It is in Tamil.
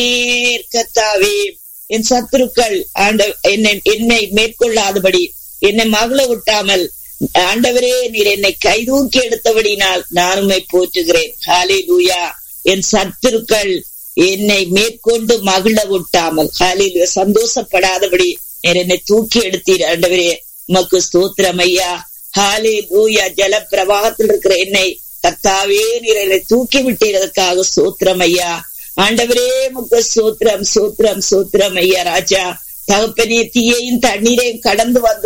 கத்தாவே என் சத்துருக்கள் ஆண்ட என்னை என்னை மேற்கொள்ளாதபடி என்னை மகள விட்டாமல் ஆண்டவரே நீர் என்னை கைதூக்கி எடுத்தபடினால் நான் உண்மை போற்றுகிறேன் ஹாலே லூயா என் சத்துருக்கள் என்னை மேற்கொண்டு மகிழ விட்டாமல் ஹாலில் சந்தோஷப்படாதபடி நீர் என்னை தூக்கி எடுத்தீர் ஆண்டவரே உமக்கு ஸ்தோத்திரம் ஐயா ஹாலே லூயா ஜல பிரவாகத்தில் இருக்கிற என்னை கத்தாவே நீர் என்னை தூக்கி விட்டதற்காக சோத்திரம் ஐயா ஆண்டவரே முக்க சோத்திரம் சோத்திரம் சோத்திரம் ஐயா ராஜா தகப்பனே தீயையும் தண்ணீரையும் கடந்து வந்து